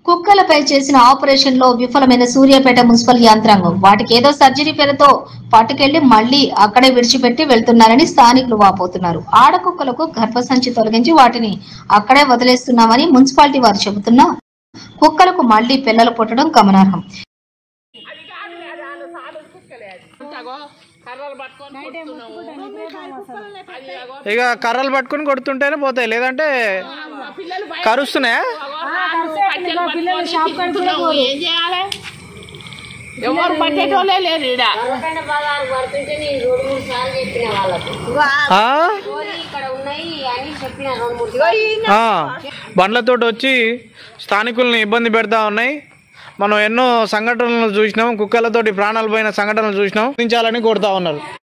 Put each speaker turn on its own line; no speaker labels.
కుక్కలపై చేసిన ఆపరేషన్ లో విఫలమైన సూర్యాపేట మున్సిపల్ యంత్రాంగం వాటికి ఏదో సర్జరీ పేరుతో పట్టుకెళ్లి మళ్లీ అక్కడే విడిచిపెట్టి వెళ్తున్నారని స్థానికులు వాపోతున్నారు ఆడకుక్కలకు గర్భసంచి తొలగించి వాటిని అక్కడే వదిలేస్తున్నామని మున్సిపాలిటీ వారు చెబుతున్నా కుక్కలకు మళ్లీ పిల్లలు పుట్టడం గమనార్హం
ఇక కర్రలు పట్టుకుని కొడుతుంటేనే పోతాయి లేదంటే కరుస్తున్నాయా
ఏం చేయాలి ఎవరు పట్టేటోళ్ళే లేరు ఈడ
ఆ? ఆ, బండ్లతోటి వచ్చి స్థానికుల్ని ఇబ్బంది పెడతా ఉన్నాయి మనం ఎన్నో సంఘటనలు చూసినాం కుక్కలతోటి ప్రాణాలు పోయిన సంఘటనలు చూసినాం గుర్తించాలని కొడతా ఉన్నారు